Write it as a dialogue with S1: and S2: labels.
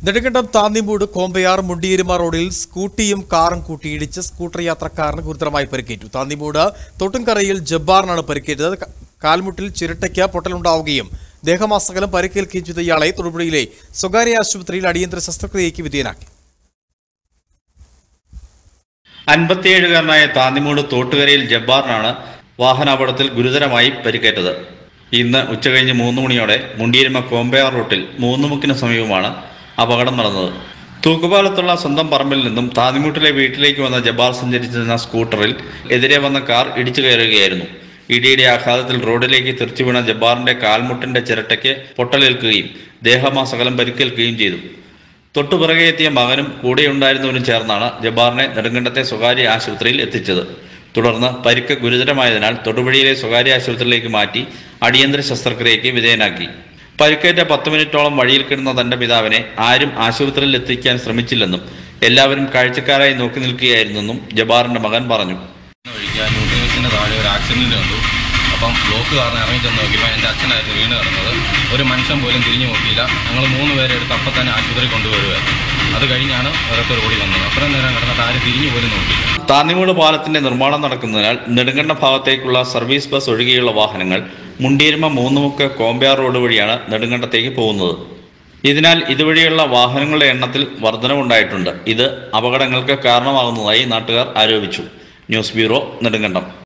S1: നെടുങ്കണ്ടം താന്നിമൂട് കോമ്പയാർ മുണ്ടിയേരുമ റോഡിൽ സ്കൂട്ടിയും കാറും കൂട്ടിയിടിച്ച് സ്കൂട്ടർ യാത്രക്കാരന് ഗുരുതരമായി പരിക്കേറ്റു താന്നിമൂട് തൊട്ടുംകരയിൽ ജബ്ബാറിനാണ് പരിക്കേറ്റത് ക- കാൽമുട്ടിൽ ചിരട്ടയ്ക്ക് പൊട്ടലുണ്ടാവുകയും ദേഹമാസകലം പരിക്കേൽക്കുകയും ചെയ്ത ഇയാളെ തൊടുപുഴയിലെ സ്വകാര്യ ആശുപത്രിയിൽ അടിയന്തര ശസ്ത്രക്രിയയ്ക്ക് വിധേയനാക്കി
S2: അൻപത്തിയേഴുകാരനായ താന്നിമൂട് തോട്ടുകരയിൽ ജബ്ബാറിനാണ് വാഹനാപകടത്തിൽ ഗുരുതരമായി പരിക്കേറ്റത് ഇന്ന് ഉച്ചകഴിഞ്ഞ് മൂന്ന് മണിയോടെ മുണ്ടിയിരുമ കോമ്പയാർ റൂട്ടിൽ മൂന്നുമുക്കിന് സമീപമാണ് അപകടം നടന്നത് തൂക്കുപാലത്തുള്ള സ്വന്തം പറമ്പിൽ നിന്നും താന്നിമൂട്ടിലെ വീട്ടിലേക്ക് വന്ന ജബ്ബാർ സഞ്ചരിച്ചിരുന്ന സ്കൂട്ടറിൽ എതിരെ വന്ന കാർ ഇടിച്ചു കയറുകയായിരുന്നു ഇടിയുടെ ആഘാതത്തിൽ റോഡിലേക്ക് തെറിച്ചു വീണ ജബ്ബാറിന്റെ കാൽമുട്ടിന്റെ ചിരട്ടയ്ക്ക് പൊട്ടലേൽക്കുകയും ദേഹമാസകലം പരിക്കേൽക്കുകയും ചെയ്തു തൊട്ടുപിറകെ എത്തിയ മകനും കൂടെയുണ്ടായിരുന്നവരും ചേർന്നാണ് ജബ്ബാറിനെ നെടുങ്കണ്ടത്തെ സ്വകാര്യ ആശുപത്രിയിൽ എത്തിച്ചത് തുടർന്ന് പരിക്ക് ഗുരുതരമായതിനാൽ തൊടുപുഴയിലെ സ്വകാര്യ ആശുപത്രിയിലേക്ക് മാറ്റി അടിയന്തര ശസ്ത്രക്രിയയ്ക്ക് വിധേയനാക്കി പരിക്കേറ്റ പത്ത് മിനിറ്റോളം വഴിയിൽ കിടന്ന തന്റെ പിതാവിനെ ആരും ആശുപത്രിയിൽ എത്തിക്കാൻ ശ്രമിച്ചില്ലെന്നും എല്ലാവരും കാഴ്ചക്കാരായി നോക്കി നിൽക്കുകയായിരുന്നെന്നും ജബ്ബാറിന്റെ മകൻ പറഞ്ഞു
S3: ഒഴിക്കാൻ ന്യൂട്രീസിൻ്റെ താഴെ ഒരു ആക്സിഡൻറ്റ് കണ്ടു അപ്പം ബ്ലോക്ക് കാരണം ഇറങ്ങി ചെന്ന് നോക്കിയപ്പോൾ എൻ്റെ അച്ഛനായിരുന്നു വീണ് കിടന്നത് ഒരു മനുഷ്യൻ പോലും തിരിഞ്ഞു നോക്കിയില്ല ഞങ്ങൾ മൂന്ന് പേരെ എടുത്ത് അപ്പം തന്നെ ആശുപത്രി കൊണ്ടുവരുമായിരുന്നു അത് കഴിഞ്ഞാണ് ഓരോരുത്തർ ഓടി വന്നത് അത്രയും നേരം കിടന്നിട്ട് ആരും തിരിഞ്ഞു പോലും നോക്കിയില്ല
S2: താന്നിമൂട് പാലത്തിന്റെ നിർമ്മാണം നടക്കുന്നതിനാൽ നെടുങ്കണ്ട ഭാഗത്തേക്കുള്ള സർവീസ് ബസ് ഒഴികെയുള്ള വാഹനങ്ങൾ മുണ്ടിയിരുമ മൂന്നുമുക്ക് കോമ്പയാർ റോഡ് വഴിയാണ് നെടുങ്കണ്ടത്തേക്ക് പോകുന്നത് ഇതിനാൽ ഇതുവഴിയുള്ള വാഹനങ്ങളുടെ എണ്ണത്തിൽ വർധനവുണ്ടായിട്ടുണ്ട് ഇത് അപകടങ്ങൾക്ക് കാരണമാകുന്നതായി നാട്ടുകാർ ആരോപിച്ചു ന്യൂസ് ബ്യൂറോ നെടുങ്കണ്ടം